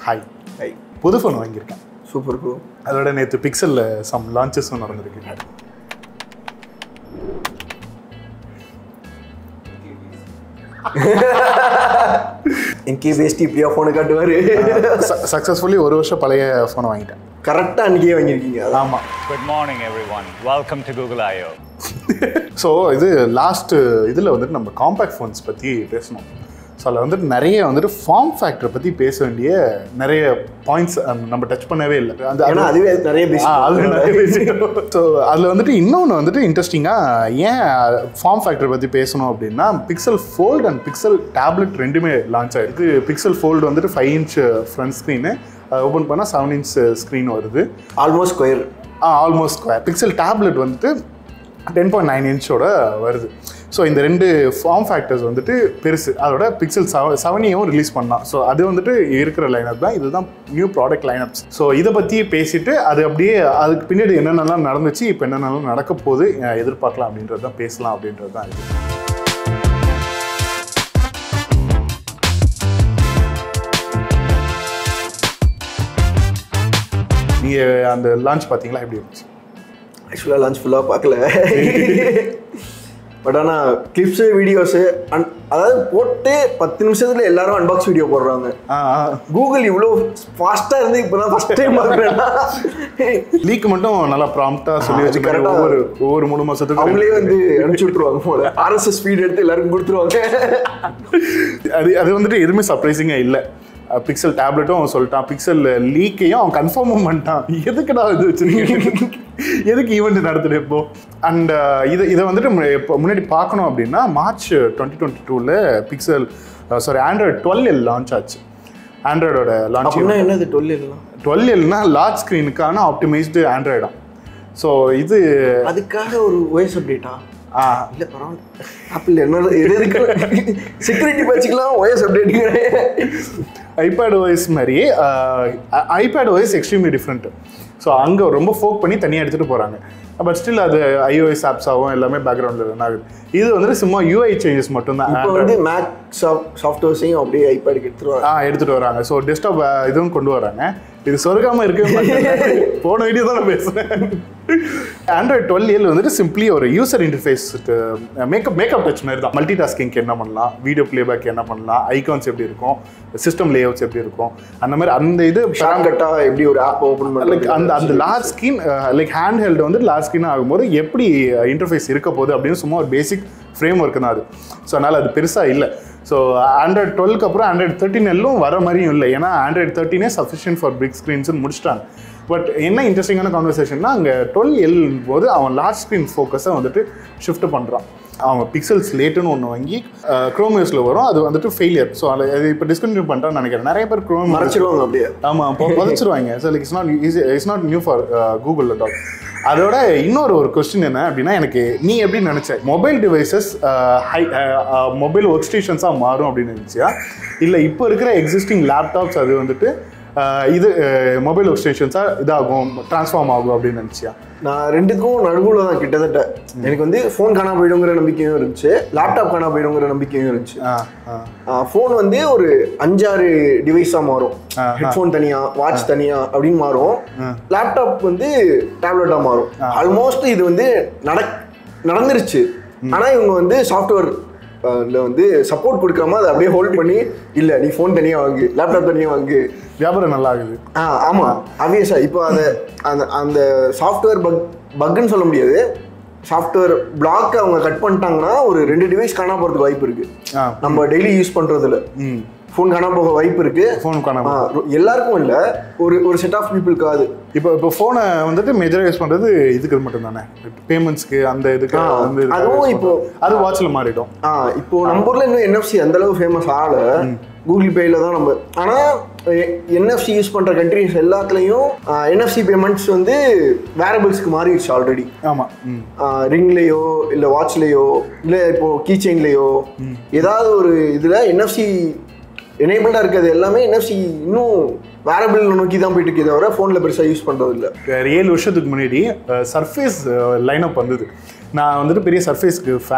Hi I புது phone வாங்கியிருக்கேன் super bro அதோட நேற்று பிக்சலில் சம் லான்ச்சஸும் நடந்திருக்கு என்கே வேஸ்ட் இப்படியா ஃபோனை காட்டுவார் சக்ஸஸ்ஃபுல்லி ஒரு வருஷம் பழைய ஃபோனை வாங்கிட்டேன் கரெக்டாக அன்றைக்கே வாங்கியிருக்கீங்க அதான் ஆமாம் Good morning, everyone. Welcome to Google I/O. So இது லாஸ்ட் இதில் வந்துட்டு நம்ம காம்பேக்ட் ஃபோன்ஸ் பற்றி பேசணும் ஸோ அதில் வந்துட்டு நிறைய வந்துட்டு ஃபார்ம் ஃபேக்டரை பற்றி பேச வேண்டிய நிறைய பாயிண்ட்ஸ் நம்ம டச் பண்ணவே இல்லை அந்த ஏன்னா அதுவே நிறைய ஆ, அது நிறைய பேசிட்டோம் ஸோ அதில் வந்துட்டு இன்னொன்று வந்துட்டு இன்ட்ரெஸ்டிங்காக ஏன் ஃபார்ம் ஃபேக்டர் பற்றி பேசணும் அப்படின்னா Pixel Fold and Pixel Tablet ரெண்டுமே லான்ச் ஆயிருக்கு பிக்சல் ஃபோல்டு வந்துட்டு five inch front screen open பண்ணால் செவன் இன்ச் ஸ்க்ரீன் வருது almost square almost square Pixel Tablet வந்துட்டு டென் பாயிண்ட் நைன் இன்ச்சோட வருது ஸோ இந்த ரெண்டு ஃபார்ம் ஃபேக்டர்ஸ் வந்துட்டு பெருசு அதோட பிக்சல் செவ செவனியும் ரிலீஸ் பண்ணலாம் ஸோ அது வந்துட்டு இருக்கிற லைனப் தான் இதுதான் நியூ ப்ராடக்ட் லைனப்ஸ் ஸோ இதை பற்றி பேசிட்டு அது அப்படியே அதுக்கு பின்னாடி என்னென்னலாம் நடந்துச்சு இப்போ என்னென்னலாம் நடக்க போகுது அஹ் எதிர்பார்க்கலாம் அப்படின்றது தான் பேசலாம் அப்படின்றது தான் இது நீங்கள் அந்த லான்ச் பார்த்தீங்களா எப்படி இருந்துச்சு ஆக்சுவலாக லஞ்ச் ஃபுல்லாக பார்க்கல பட் ஆனால் கிளிப்ஸு வீடியோஸு அன் அதாவது போட்டு பத்து நிமிஷத்துல எல்லாரும் அன்பாக்ஸ் வீடியோ போடுறாங்க ஆ ஆ கூகுள் இவ்வளோ ஃபாஸ்ட்டாக இருந்து இப்போ தான் ஃபஸ்ட் டைம் பார்க்குறேன்னா லீக் மட்டும் நல்லா ப்ராம்ப்டாக சொல்லி அது வச்சுக்கிறாங்க correct ஆ ஒவ்வொரு ஒவ்வொரு மூணு மாசத்துக்கு அவங்களே வந்து அனுப்பிச்சு விட்ருவாங்க போல ஆர்எஸ்எஸ் ஃபீட் எடுத்து எல்லாருக்கும் கொடுத்துருவாங்க அது அது வந்துட்டு எதுவுமே சர்ப்ரைசிங்காக இல்லை பிக்சல் டேப்லெட்டும் அவன் சொல்லிட்டான் பிக்சல் லீக்கையும் அவன் கன்ஃபார்மும் பண்ணிட்டான் எதுக்குடா இது வச்சிருக்கீங்க எதுக்கு ஈவெண்ட் நடத்துது இப்போ அண்ட் இதை இதை வந்துட்டு மு- இப்போ முன்னாடி பார்க்கணும் அப்படின்னா மார்ச் டுவெண்ட்டி டுவெண்ட்டி டூவில் Pixel sorry Android twelve L launch ஆச்சு ஆண்ட்ராய்டோட லான்ச் அப்படின்னா என்னது டுவெல் எல்லாம் டுவெல் எல்னா லார்ஜ் ஸ்க்ரீனுக்கான ஆப்டிமைஸ்டு ஆண்ட்ராய்டாம் ஸோ இது அதுக்காக ஒரு ஓஎஸ் அப்டேட்டா ஆ, இல்லை பரவாயில்ல ஆப்பிள் என்ன எது எதுக்கு செக்யூரிட்டி வச்சுக்கலாம் ஓஎஸ் அப்டேட்டுங்கிறேன் ஐபேட் ஓஎஸ் மாதிரி iPad OS extremely different so அங்கே ரொம்ப ஃபோக் பண்ணி தனியாக எடுத்துகிட்டு போகிறாங்க பட் ஸ்டில் அது ஐஓஎஸ் ஆப்ஸாகவும் எல்லாமே பேக்ரவுண்டில் ரன் ஆகுது இது வந்துட்டு சும்மா யூஐ சேஞ்சஸ் மட்டும்தான் இப்போ வந்து மேக் சாஃப்ட்வேர்ஸையும் அப்படியே ஐபேடுக்கு எடுத்துருவாங்க ஆ எடுத்துகிட்டு வராங்க ஸோ டெஸ்க்டாப் இதுவும் கொண்டு வராங்க இது சொருகாமல் இருக்கவே மாட்டேங்குது. போன வீடியோ தான் நான் பேசுகிறேன் ஆண்ட்ராய்ட் டுவெல் ஏழு வந்துட்டு சிம்பிளி ஒரு user interface makeup makeup touch மாதிரி தான் மல்டி டாஸ்கிங்க்கு என்ன பண்ணலாம் வீடியோ பிளேபேக் என்ன பண்ணலாம் ஐகான்ஸ் எப்படி இருக்கும் சிஸ்டம் லேஅவுட்ஸ் எப்படி இருக்கும் அந்த மாதிரி அந்த இது ஷார்ட்கட்டா எப்படி ஒரு ஆப் ஓபன் லைக் பண்ணுறது அந்த அந்த large screen like hand held வந்து லார்ஜ் ஸ்க்ரீன் ஆகும்போது எப்படி இன்டர்ஃபேஸ் இருக்க போகுது அப்படின்னு சும்மா ஒரு பேசிக் ஃப்ரேம் ஒர்க் தான் அது ஸோ அதனால் அது பெருசாக இல்லை ஸோ ஆண்ட்ராய்ட் டுவெல்க்கு அப்புறம் ஆண்ட்ராய்ட் தேர்ட்டின் எல்லும் வர மாதிரியும் இல்லை ஏன்னா ஆண்ட்ராய்ட் தேர்ட்டினே சஃபிஷியன்ட் ஃபார் பிக் ஸ்க்ரீன்ஸ்னு முடிச்சிட்டாங்க பட் என்ன இன்ட்ரெஸ்டிங்கான கான்வர்சேஷன்னா அங்கே டுவெல் எல் போது அவன் லார்ஜ் ஸ்க்ரீன் ஃபோக்கஸை வந்துட்டு ஷிஃப்ட் பண்ணுறான் அவங்க பிக்சல்ஸ் லேட்டுன்னு ஒன்று வாங்கி க்ரோமியோஸில் வரும் அது வந்துட்டு ஃபெயிலியர் ஸோ அது அது இப்போ டிஸ்கண்டினியூ பண்ணிட்டான்னு நினைக்கிறேன் நிறைய பேர் க்ரோம் மறைச்சிருவாங்க அப்படியே ஆமாம் இப்போ புதைச்சிருவாங்க so like it's not easy it's not new for Google at all அதோட இன்னொரு ஒரு கொஸ்டின் என்ன அப்படின்னா எனக்கு நீ எப்படி நினச்ச mobile devices high mobile work ஸ்டேஷன்ஸாக மாறும் அப்படின்னு நினச்சியா இல்லை இப்போ இருக்கிற எக்ஸிஸ்டிங் லேப்டாப்ஸ் அது வந்துட்டு அஹ், இது மொபைல் ஒர்க் ஸ்டேஷன்ஸாக இதாகும் ட்ரான்ஸ்ஃபார்ம் ஆகும் அப்படின்னு நினச்சியா நான் ரெண்டுக்கும் நடுவில் தான் கிட்டத்தட்ட எனக்கு வந்து ஃபோன் காணா போயிடுங்கிற நம்பிக்கையும் இருந்துச்சு லேப்டாப் காணா போயிடுங்கிற நம்பிக்கையும் இருந்துச்சு ஆ ஆ ஃபோன் வந்து ஒரு அஞ்சாறு டிவைஸாக மாறும் ஆ, ஆ. ஹெட்ஃபோன் தனியா வாட்ச் தனியா அப்படின்னு மாறும் லேப்டாப் வந்து டேப்லெட்டாக மாறும் ஆல்மோஸ்ட் இது வந்து நடக் நடந்துருச்சு ஆனால் இவங்க வந்து சாஃப்ட்வேர் இல்லை வந்து சப்போர்ட் கொடுக்காம அதை அப்படியே ஹோல்ட் பண்ணி இல்லை நீ ஃபோன் தனியாக வாங்கு லேப்டாப் தனியாக வாங்கு வியாபாரம் நல்லா ஆகுது ஆ ஆமாம் ஆப்வியஸாக இப்போ அதை அந்த அந்த சாஃப்ட்வேர் பக் பக்குன்னு சொல்ல முடியாது சாஃப்ட்வேர் பிளாக் அவங்க கட் பண்ணிட்டாங்கன்னா ஒரு ரெண்டு டிவைஸ் காணா போகிறதுக்கு வாய்ப்பு இருக்குது ஆ நம்ம டெய்லி யூஸ் பண்ணுறதுல ம் ஃபோன் காணா போக வாய்ப்பு இருக்குது ஃபோன் காணாம எல்லாருக்கும் இல்லை ஒரு ஒரு செட் ஆஃப் பீப்புளுக்கு அது இப்போ இப்போ ஃபோனை வந்துட்டு மேஜராக யூஸ் பண்ணுறது இதுக்கு மட்டும் தானே பேமெண்ட்ஸ்க்கு அந்த இதுக்கு ஆ, அந்த இதுக்காக அதுவும் use இப்போ- பண்றது. அது வாட்சில் மாறிடும் ஆ இப்போ நம்ம ஊர்ல இன்னும் என்எஃப்சி அந்த அளவு ஃபேமஸ் ஆகல கூகுள் பேல தான் நம்ம ஆனால் என்எஃப்சி யூஸ் பண்ணுற கண்ட்ரிஸ் எல்லாத்துலேயும் என்எஃப்சி பேமெண்ட்ஸ் வந்து வேரபிள்ஸ்க்கு மாறிடுச்சு ஆல்ரெடி ஆமாம் ம் ரிங்லேயோ இல்லை வாட்ச்லேயோ இல்லை இப்போ கீ செயின்லேயோ ஏதாவது ஒரு இதில் என்எஃப்சி எனேபிள்டாக இருக்கிறது எல்லாமே என்எஃப்சி இன்னும் வேரபிள் நோக்கி தான் போயிட்டு இருக்கே தவிர ஃபோனில் பெருசாக யூஸ் பண்ணுறது இல்லை ஒரு ஏழு வருஷத்துக்கு முன்னாடி சர்ஃபேஸ் லைனப் வந்தது நான் வந்துட்டு பெரிய சர்ஃபேஸ்க்கு ஃபேன்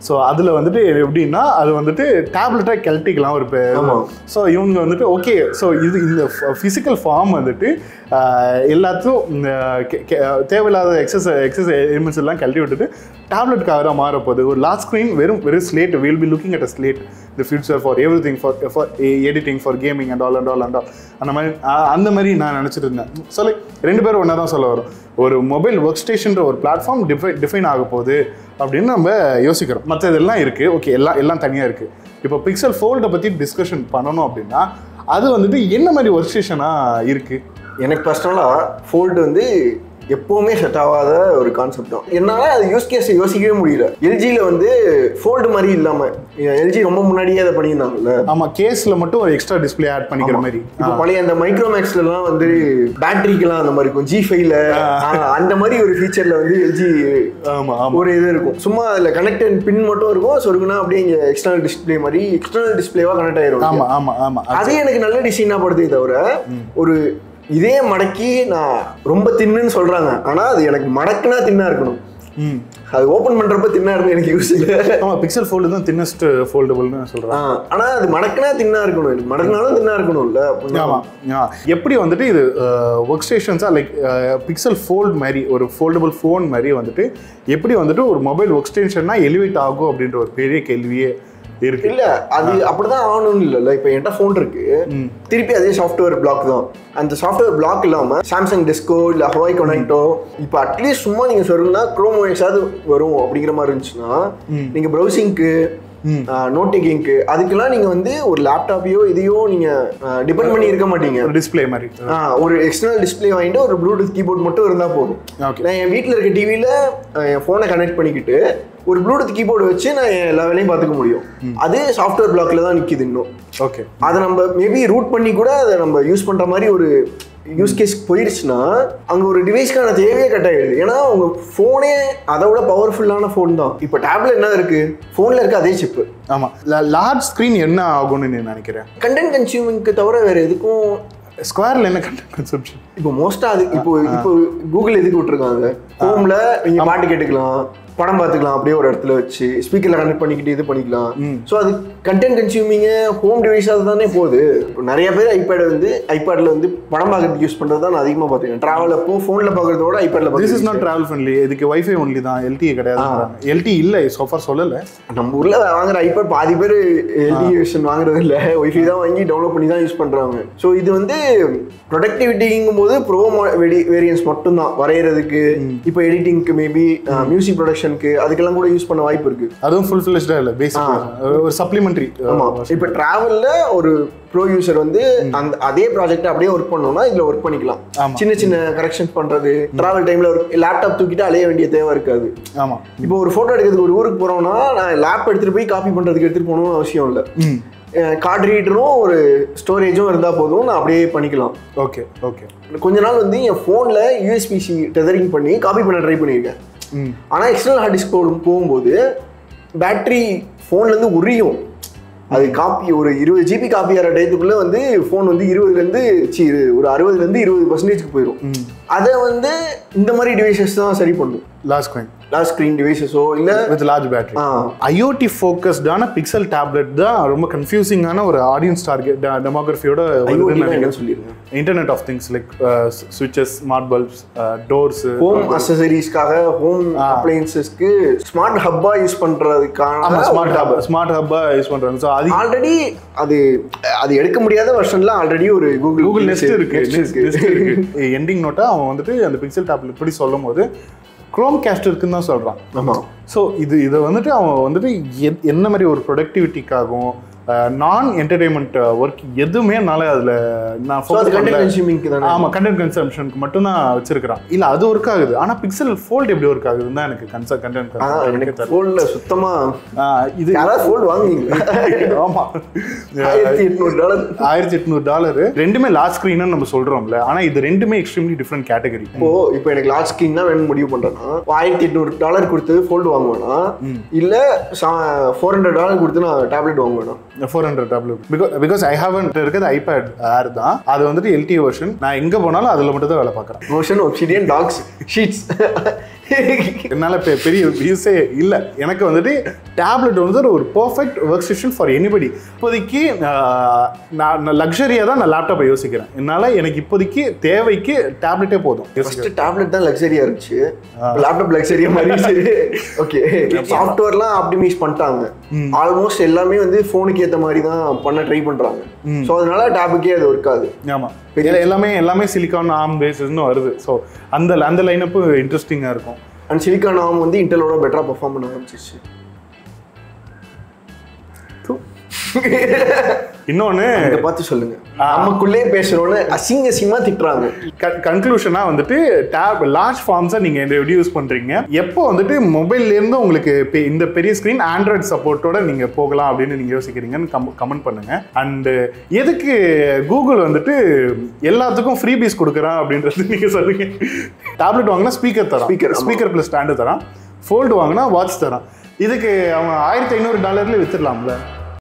ஸோ அதில் வந்துட்டு எப்படின்னா அது வந்துட்டு டேப்லெட்டாக கெல்ட்டிக்கலாம் ஒரு ஆமா. ஸோ இவங்க வந்துட்டு ஓகே ஸோ இது இந்த ஃபிசிக்கல் ஃபார்ம் வந்துட்டு ஆஹ், எல்லாத்தையும் இந்த கெ- கெ- தேவையில்லாத எக்ஸஸ் எக்ஸஸ் எலிமெண்ட்ஸ் எல்லாம் கழட்டி விட்டுட்டு டேப்லெட்காக தான் மாறப்போகுது ஒரு லாஸ்ட் ஸ்க்ரீன் வெறும் வெறும் slate will be looking at a slate the future for everything for for editing for gaming and all and all and all அந்த மாதிரி ஆஹ், அந்த மாதிரி நான் நினச்சிட்டு இருந்தேன் ஸோ லைக் ரெண்டு பேரும் ஒன்றா தான் சொல்ல வரும் ஒரு மொபைல் ஒர்க் ஸ்டேஷன்ற ஒரு பிளாட்ஃபார்ம் டிஃபை டிஃபைன் ஆக போகுது அப்படின்னு நம்ம யோசிக்கிறோம் மற்ற இதெல்லாம் இருக்குது ஓகே எல்லாம் எல்லாம் தனியாக இருக்குது இப்போ பிக்சல் ஃபோல்டை பற்றி டிஸ்கஷன் பண்ணணும் அப்படின்னா அது வந்துட்டு என்ன மாதிரி ஒர்க் ஸ்டேஷனாக இருக்குது எனக்கு பர்சனலாக ஃபோல்டு வந்து எப்போவுமே செட் ஆகாத ஒரு கான்செப்ட் தான் என்னால் அது யூஸ் கேஸ் யோசிக்கவே முடியல எல்ஜியில் வந்து ஃபோல்டு மாதிரி இல்லாமல் எல்ஜி ரொம்ப முன்னாடியே அதை பண்ணியிருந்தாங்கல்ல ஆமாம் கேஸில் மட்டும் ஒரு எக்ஸ்ட்ரா டிஸ்ப்ளே ஆட் பண்ணிக்கிற மாதிரி இப்போ பழைய அந்த மைக்ரோமேக்ஸ்லாம் வந்து பேட்டரிக்கெல்லாம் அந்த மாதிரி இருக்கும் ஜி ஃபைவ்ல அந்த மாதிரி ஒரு ஃபீச்சர்ல வந்து எல்ஜி ஆமாம் ஆமாம் ஒரு இது இருக்கும் சும்மா அதில் கனெக்டட் பின் மட்டும் இருக்கும் சொருகுனா அப்படியே இங்கே எக்ஸ்டர்னல் டிஸ்ப்ளே மாதிரி எக்ஸ்டர்னல் டிஸ்ப்ளேவாக கனெக்ட் ஆயிரும் ஆமாம் ஆமாம் ஆமாம் அதே எனக்கு நல்ல டிசைனாக படுதே தவிர ஒரு இதே மடக்கி நான் ரொம்ப தின்னுன்னு சொல்றாங்க ஆனா அது எனக்கு மடக்குனா தின்னா இருக்கணும் ம் அது ஓபன் பண்றப்ப தின்னா இருந்து எனக்கு யூஸ் இல்லை ஆமாம் பிக்சல் ஃபோல்டு தான் தின்னஸ்ட் ஃபோல்டபுள்னு சொல்கிறேன் ஆ, ஆனா அது மடக்குனா தின்னா இருக்கணும் எனக்கு மடக்குனாலும் தின்னா இருக்கணும்ல ஆமாம் ஆ. எப்படி வந்துட்டு இது ஒர்க் ஸ்டேஷன்ஸாக லைக் பிக்சல் ஃபோல்ட் மாதிரி ஒரு ஃபோல்டபுள் ஃபோன் மாதிரி வந்துட்டு எப்படி வந்துட்டு ஒரு மொபைல் ஒர்க் ஸ்டேஷன்னா எலிவேட் ஆகும் அப்படின்ற ஒரு பெரிய கேள்வியே இருக்கு இல்ல அது அப்படிதான் ஆகணும்னு இல்ல இப்ப என்கிட்ட ஃபோன் இருக்கு திருப்பி அதே சாஃப்ட்வேர் பிளாக் தான் அந்த சாஃப்ட்வேர் பிளாக் இல்லாம சாம்சங் டிஸ்கோ இல்ல ஹவாய் கொனெக்டோ இப்போ அட்லீஸ்ட் சும்மா நீங்க சொல்லுங்கன்னா க்ரோம் ஓஎஸாவது வரும் அப்படிங்கிற மாதிரி இருந்துச்சுன்னா நீங்க ப்ரௌசிங்க்கு நோட் டேக்கிங்க்கு அதுக்கெல்லாம் நீங்க வந்து ஒரு லேப்டாப்பையோ இதையோ நீங்க டிபெண்ட் பண்ணி இருக்க மாட்டீங்க ஒரு டிஸ்ப்ளே மாதிரி ஆ, ஒரு எக்ஸ்டர்னல் டிஸ்ப்ளே வாங்கிட்டு ஒரு ப்ளூடூத் கீபோர்ட் மட்டும் இருந்தா போதும் ஓகே நான் என் வீட்டில் இருக்க டிவியில் என் ஃபோனை கனெக்ட் பண்ணிக்கிட்டு ஒரு ப்ளூடூத் கீபோர்டு வச்சு நான் என் எல்லா வேலையும் பார்த்துக்க முடியும் அது சாஃப்ட்வேர் பிளாக்ல தான் நிற்கிது இன்னும் ஓகே அதை நம்ம மேபி ரூட் பண்ணி கூட அதை நம்ம யூஸ் பண்ணுற மாதிரி ஒரு யூஸ் கேஸ் போயிடுச்சுன்னா அங்கே ஒரு டிவைஸ்க்கான தேவையே கட் ஆயிடுது ஏன்னா உங்க ஃபோனே அதை விட பவர்ஃபுல்லான ஃபோன் தான் இப்போ டேப்ல என்ன இருக்கு ஃபோனில் இருக்க அதே சிப்பு ஆமாம் லார்ஜ் ஸ்க்ரீன் என்ன ஆகும்னு நீ நினைக்கிறேன் கண்டென்ட் கன்சியூமிங்க்கு தவிர வேற எதுக்கும் ஸ்கொயரில் என்ன கண்டென்ட் கன்சப்ஷன் இப்போ மோஸ்டா அது இப்போ இப்போ கூகுள் எதுக்கு விட்டுருக்காங்க ஹோம்ல நீங்க பாட்டு கேட்டுக்கலாம் படம் பார்த்துக்கலாம் அப்படியே ஒரு இடத்துல வச்சு ஸ்பீக்கர்ல கனெக்ட் பண்ணிக்கிட்டு இது பண்ணிக்கலாம் ஸோ அது கண்டென்ட் கன்சியூமிங் ஹோம் டிவைஸாக தானே போகுது இப்போ நிறைய பேர் ஐபேட் வந்து ஐபேட்ல வந்து படம் பார்க்கறதுக்கு யூஸ் பண்றது தான் நான் அதிகமாக பார்த்துருக்கேன் டிராவல் அப்போ ஃபோன்ல பார்க்கறதோட ஐபேட்ல திஸ் இஸ் பார்க்குறது நாட் ட்ராவல் ஃப்ரெண்ட்லி இதுக்கு வைஃபை ஒன்லி தான் எல்டி கிடையாது எல்டி இல்லை சோஃபார் சொல்லலை நம்ம ஊர்ல வாங்குற ஐபேட் பாதி பேர் எல்டி வெர்ஷன் வாங்குறது இல்ல ஒய்ஃபை தான் வாங்கி டவுன்லோட் பண்ணி தான் யூஸ் பண்றாங்க ஸோ இது வந்து ப்ரொடக்டிவிட்டிங்கும் போது ப்ரோ வேரியன்ஸ் மட்டும்தான் வரைகிறதுக்கு இப்போ எடிட்டிங்க்கு மேபி மியூசிக் ப்ரொடக்ஷனுக்கு அதுக்கெல்லாம் கூட யூஸ் பண்ண வாய்ப்பு இருக்கு அதுவும் ஃபுல் ஃபில்ஸ்டாக இல்லை பேசிக் ஒரு சப்ளிமெண்ட்ரி ஆமா இப்போ டிராவல்ல ஒரு ப்ரோ யூசர் வந்து அந்த அதே ப்ராஜெக்ட் அப்படியே ஒர்க் பண்ணோம்னா இதுல ஒர்க் பண்ணிக்கலாம் ஆமா. சின்ன சின்ன கரெக்ஷன்ஸ் பண்றது டிராவல் டைம்ல ஒரு லேப்டாப் தூக்கிட்டு அலைய வேண்டிய தேவை இருக்காது ஆமாம் இப்போ ஒரு போட்டோ எடுக்கிறதுக்கு ஒரு ஊருக்கு போறோம்னா நான் லேப் எடுத்துட்டு போய் காப்பி பண்றதுக்கு எடுத்துட்டு போகணும்னு அவசியம் இல்லை ம் கார்டு ரீடரும் ஒரு ஸ்டோரேஜும் இருந்தால் போதும் நான் அப்படியே பண்ணிக்கலாம் ஓகே ஓகே கொஞ்ச நாள் வந்து என் ஃபோனில் யூஎஸ்பிசி டெதரிங் பண்ணி காப்பி பண்ண ட்ரை பண்ணியிருக்கேன் ம் ஆனால் எக்ஸ்டர்னல் ஹார்ட் டிஸ்க் போகும்போது பேட்டரி ஃபோன்லேருந்து உரியும் அது காப்பி ஒரு இருபது ஜிபி காப்பி ஆகிற டயத்துக்குள்ளே வந்து ஃபோன் வந்து இருபதுலேருந்து சி ஒரு அறுபதுலேருந்து இருபது பர்சன்டேஜ்க்கு போயிடும் அதை வந்து இந்த மாதிரி டிவைசஸ் தான் சரி பண்ணும் லாஸ்ட் coin லாஸ்ட் ஸ்க்ரீன் டிவைசஸோ இல்லை வித் லார்ஜ் பேட்டரி ஆ ஐஓடி ஃபோக்கஸ்டான பிக்சல் டேப்லெட் தான் ரொம்ப கன்ஃபியூசிங்கான ஒரு ஆடியன்ஸ் டார்கெட் டெமோகிராஃபியோட ஐஓடி என்ன சொல்லிருங்க internet of things like switches smart bulbs doors home அசசரிஸ்க்காக ஹோம் அப்ளையன்சஸ்க்கு ஸ்மார்ட் ஹப்பா யூஸ் ஆமா பண்றதுக்கான ஸ்மார்ட் ஹப் ஸ்மார்ட் ஹப்பா யூஸ் பண்றாங்க ஸோ அது ஆல்ரெடி அது அது எடுக்க முடியாத வெர்ஷன்ல ஆல்ரெடி ஒரு கூகுள் கூகுள் நெஸ்ட் இருக்கு Nest நெஸ்ட் இருக்கு எண்டிங் நோட்டா அவன் வந்துட்டு அந்த பிக்சல் டேப்லெட் இப்படி சொல்லும் போது குரோம் கேஸ்ட் இருக்குன்னு தான் சொல்றான் ஆமா ஸோ இது இதை வந்துட்டு அவன் வந்துட்டு எத்- என்ன மாதிரி ஒரு ப்ரொடக்டிவிட்டிக்காகவும் நான் என்டர்டைன்மெண்ட் ஒர்க் எதுவுமே என்னால் அதில் நான் ஸோ அது focus கண்டென்ட் பண்ணல. கன்சியூமிங்க்கு தானே ஆமா கண்டென்ட் கன்சம்ஷனுக்கு மட்டும் தான் வச்சிருக்கிறான் இல்ல அது ஒர்க் ஆகுது ஆனா பிக்சல் ஃபோல்ட் எப்படி ஒர்க் ஆகுதுன்னு தான் எனக்கு கன்ச ஆ, கண்டென்ட் எனக்கு ஃபோன்ல சுத்தமா இது யாராவது ஃபோன் வாங்குவீங்களா ஆமா ஆயிரத்தி எட்நூறு டாலர் ஆயிரத்தி எட்நூறு டாலர் ரெண்டுமே லார்ஜ் ஸ்க்ரீன்னு நம்ம சொல்றோம்ல ஆனா இது ரெண்டுமே எக்ஸ்ட்ரீம்லி டிஃப்ரெண்ட் கேட்டகரி இப்போ இப்போ எனக்கு லார்ஜ் ஸ்கிரீன் தான் வேணும் முடிவு பண்றேன்னா ஆயிரத்தி எட்நூறு டாலர் கொடுத்து ஃபோல்டு வாங்குவேனா இல்ல ஃபோர் ஹண்ட்ரட் டாலர் கொடுத்து நான் டேப்லெட் வாங்குவேனா four hundred tablet because because I have இருக்கிறது ஐபேட் ஏர் தான் அது வந்துட்டு எல்டி வெர்ஷன் நான் எங்க போனாலும் அதுல மட்டும் தான் வேலை பார்க்குறேன் மோஷன் ஒப்சிடியன் டாக்ஸ் ஷீட்ஸ் என்னால் பெ பெரிய யூஸே இல்லை எனக்கு வந்துட்டு டேப்லெட் வந்து ஒரு perfect work station for anybody இப்போதைக்கு ஆஹ், நான் லக்ஸரியாக தான் நான் லேப்டாப்பை யோசிக்கிறேன் என்னால் எனக்கு இப்போதைக்கு தேவைக்கு டேப்லெட்டே போதும் ஃபர்ஸ்ட் டேப்லெட் தான் லக்ஸரியா இருந்துச்சு லேப்டாப் லக்ஸரியா மாறிடுச்சு ஓகே சாஃப்ட்வேர்லாம் ஆப்டிமைஸ் பண்ணிட்டாங்க ஆல்மோஸ்ட் எல்லாமே வந்து ஃபோனுக்கு ஏத்த மாதிரி தான் பண்ண ட்ரை பண்றாங்க ஸோ அதனால டேபுக்கே அது ஒர்க் ஆகுது ஆமாம் எல்லாமே எல்லாமே சிலிக்கான் ஆம் பேஸஸ்னு வருது ஸோ அந்த அந்த லைனப்பு இன்ட்ரெஸ்டிங்காக இருக்கும் அண்ட் சிலிக்கான் ஆம் வந்து இன்டெலோட பெட்டரா பெர்ஃபார்ம் பண்ண ஆரம்பிச்சிச்சு இன்னொன்று இதை பார்த்து சொல்லுங்க நமக்குள்ளே பேசுறோன்னு அசிங்க அசிங்கமா திட்டுறாங்க கன்க்ளூஷனாக வந்துட்டு டேப் லார்ஜ் ஃபார்ம்ஸை நீங்கள் எப்படி யூஸ் பண்ணுறீங்க எப்போ வந்துட்டு மொபைல்லேருந்து உங்களுக்கு பெ- இந்த பெரிய ஸ்க்ரீன் ஆண்ட்ராய்டு சப்போர்ட்டோட நீங்கள் போகலாம் அப்படின்னு நீங்கள் யோசிக்கிறீங்கன்னு கம் கமெண்ட் பண்ணுங்கள் அண்டு எதுக்கு கூகுள் வந்துட்டு எல்லாத்துக்கும் ஃப்ரீ பீஸ் கொடுக்குறான் அப்படின்றது நீங்கள் சொல்லுங்கள் டேப்லெட் வாங்கினா ஸ்பீக்கர் தரான் Speaker, ஆமா. ஸ்பீக்கர் ப்ளஸ் ஸ்டாண்டு தரான் ஃபோல்டு வாங்கினா வாட்ச் தரான் இதுக்கு அவன் ஆயிரத்தி ஐநூறு டாலர்லேயே வித்துடலாம்ல